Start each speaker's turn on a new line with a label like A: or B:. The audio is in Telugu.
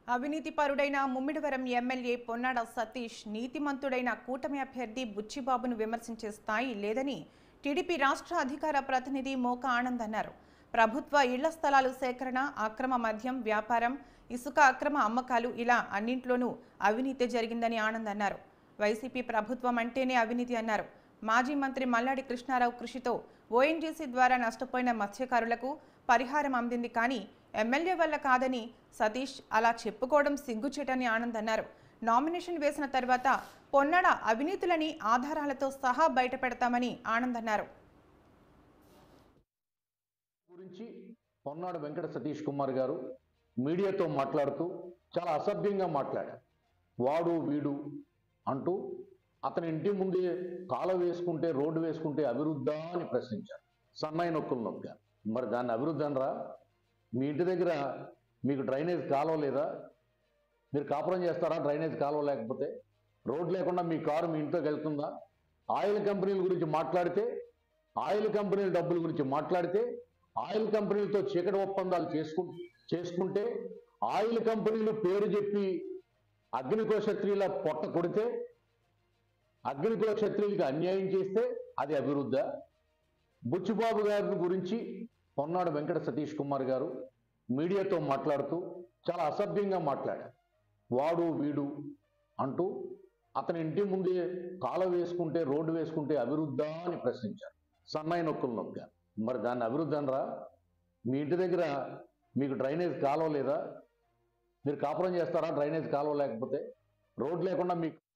A: అవినీతి పరుడైన ముమ్మిడివరం ఎమ్మెల్యే పొన్నాడ సతీష్ నీతిమంతుడైన కూటమి అభ్యర్థి బుచ్చిబాబును విమర్శించే స్థాయి లేదని టీడీపీ రాష్ట్ర అధికార ప్రతినిధి మోక ఆనంద్ అన్నారు ప్రభుత్వ ఇళ్ల స్థలాలు సేకరణ అక్రమ మద్యం వ్యాపారం ఇసుక అక్రమ అమ్మకాలు ఇలా అన్నింట్లోనూ అవినీతి జరిగిందని ఆనంద్ అన్నారు వైసీపీ ప్రభుత్వం అంటేనే అవినీతి అన్నారు మాజీ మంత్రి మల్లాడి కృష్ణారావు కృషితో ఓఎన్జీసీ ద్వారా నష్టపోయిన మత్స్యకారులకు పరిహారం అందింది కానీ ఎమ్మెల్యే వల్ల కాదని సతీష్ అలా చెప్పుకోవడం సిగ్గుచేటని ఆనంద్ అన్నారు నామినేషన్ వేసిన తర్వాత పొన్నడ అవినీతులని ఆధారాలతో సహా బయటపెడతామని ఆనంద్ అన్నారు
B: గురించి పొన్నాడు వెంకట సతీష్ కుమార్ గారు మీడియాతో మాట్లాడుతూ చాలా అసభ్యంగా మాట్లాడారు వాడు వీడు అంటూ అతని ఇంటి ముందే కాల వేసుకుంటే రోడ్డు వేసుకుంటే అభివృద్ధా అని ప్రశ్నించారు సన్నాయి నొక్కులు నొక్కారు మరి దాన్ని అభివృద్ధి అనరా మీ ఇంటి దగ్గర మీకు డ్రైనేజ్ కాలువ లేదా మీరు కాపురం చేస్తారా డ్రైనేజ్ కాలువ లేకపోతే రోడ్ లేకుండా మీ కారు మీ ఇంట్లోకి వెళ్తుందా ఆయిల్ కంపెనీల గురించి మాట్లాడితే ఆయిల్ కంపెనీల డబ్బుల గురించి మాట్లాడితే ఆయిల్ కంపెనీలతో చీకటి ఒప్పందాలు చేసుకు చేసుకుంటే ఆయిల్ కంపెనీలు పేరు చెప్పి అగ్నికుల క్షత్రియుల పొట్ట కొడితే అగ్నికుల క్షత్రియులకి అన్యాయం చేస్తే అది అభివృద్ధ బుచ్చిబాబు గారి గురించి పొన్నాడు వెంకట సతీష్ కుమార్ గారు మీడియాతో మాట్లాడుతూ చాలా అసభ్యంగా మాట్లాడారు వాడు వీడు అంటూ అతని ఇంటి ముందే కాల వేసుకుంటే రోడ్డు వేసుకుంటే అభివృద్ధా అని ప్రశ్నించారు సన్నాయి నొక్కులు నొక్కారు మరి దాన్ని అభివృద్ధి అనరా మీ ఇంటి దగ్గర మీకు డ్రైనేజ్ కాలువ లేదా మీరు కాపురం చేస్తారా డ్రైనేజ్ కాలువ లేకపోతే రోడ్ లేకుండా మీకు